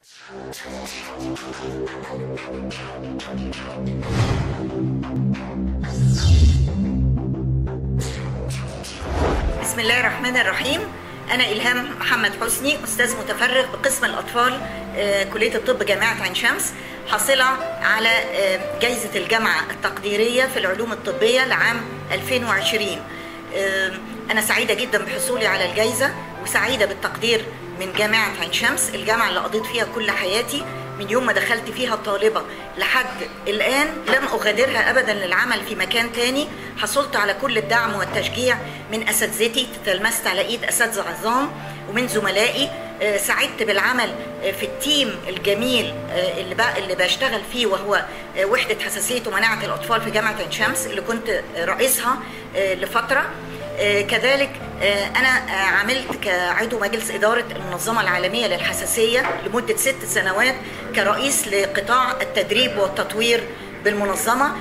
بسم الله الرحمن الرحيم أنا إلهام محمد حسني أستاذ متفرغ بقسم الأطفال آه، كلية الطب جامعة عين شمس حاصلة على آه، جائزة الجامعة التقديرية في العلوم الطبية لعام 2020 آه، أنا سعيدة جدا بحصولي على الجائزة وسعيدة بالتقدير من جامعة عين شمس الجامعة اللي قضيت فيها كل حياتي من يوم ما دخلت فيها طالبة لحد الآن لم أغادرها أبدا للعمل في مكان تاني حصلت على كل الدعم والتشجيع من أساتذتي تلمست على إيد أساتذة عظام ومن زملائي آه، سعدت بالعمل آه، في التيم الجميل آه، اللي بقى اللي بشتغل فيه وهو آه، وحدة حساسية ومناعة الأطفال في جامعة عين شمس اللي كنت آه، رئيسها آه، لفترة آه، كذلك آه، أنا آه، عملت كعضو مجلس إدارة المنظمة العالمية للحساسية لمدة ست سنوات كرئيس لقطاع التدريب والتطوير بالمنظمة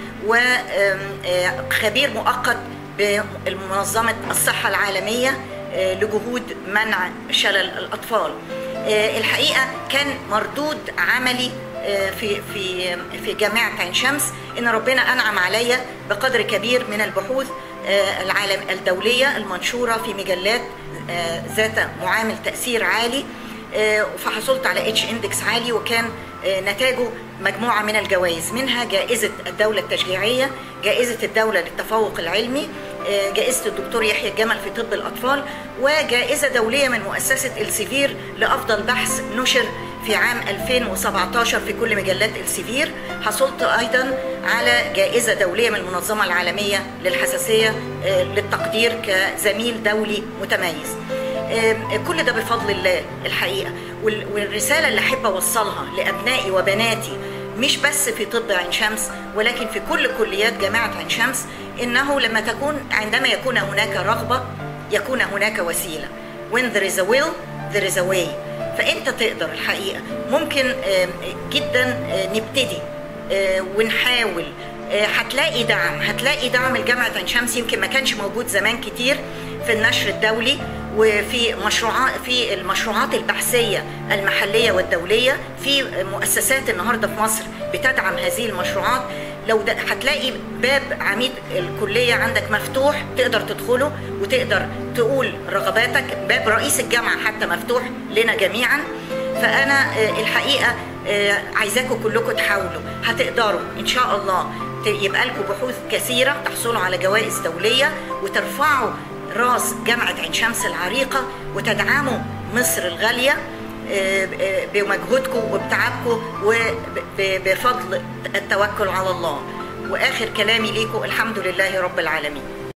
وخبير مؤقت بمنظمة الصحة العالمية آه، لجهود منع شلل الأطفال آه، الحقيقة كان مردود عملي آه، في في في جامعة عين شمس إن ربنا أنعم عليا بقدر كبير من البحوث آه، العالم الدولية المنشورة في مجلات آه، ذات معامل تأثير عالي آه، فحصلت على اتش اندكس عالي وكان آه، نتاجه مجموعة من الجوائز منها جائزة الدولة التشجيعية جائزة الدولة للتفوق العلمي آه، جائزة الدكتور يحيى الجمل في طب الأطفال وجائزة دولية من مؤسسة السيفير لأفضل بحث نشر في عام 2017 في كل مجلات السيفير حصلت أيضا على جائزة دولية من المنظمة العالمية للحساسية آه، للتقدير كزميل دولي متميز آم، كل ده بفضل الله الحقيقه وال- والرساله اللي احب اوصلها لابنائي وبناتي مش بس في طب عين شمس ولكن في كل كليات جامعه عين شمس انه لما تكون عندما يكون هناك رغبه يكون هناك وسيله when there is a will there is a way فانت تقدر الحقيقه ممكن آم، جدا آه، نبتدي آه، ونحاول آه، هتلاقي دعم هتلاقي دعم الجامعة عين شمس يمكن ما كانش موجود زمان كتير في النشر الدولي وفي مشروعات في المشروعات البحثية المحلية والدولية في مؤسسات النهاردة في مصر بتدعم هذه المشروعات لو ده هتلاقي باب عميد الكلية عندك مفتوح تقدر تدخله وتقدر تقول رغباتك باب رئيس الجامعة حتى مفتوح لنا جميعا فانا آه، الحقيقه آه، عايزاكم كلكم تحاولوا هتقدروا ان شاء الله ت- يبقى لكم بحوث كثيره تحصلوا على جوائز دوليه وترفعوا راس جامعه عين شمس العريقه وتدعموا مصر الغاليه آه، آه، بمجهودكم وبتعبكم وبفضل التوكل على الله واخر كلامي ليكم الحمد لله رب العالمين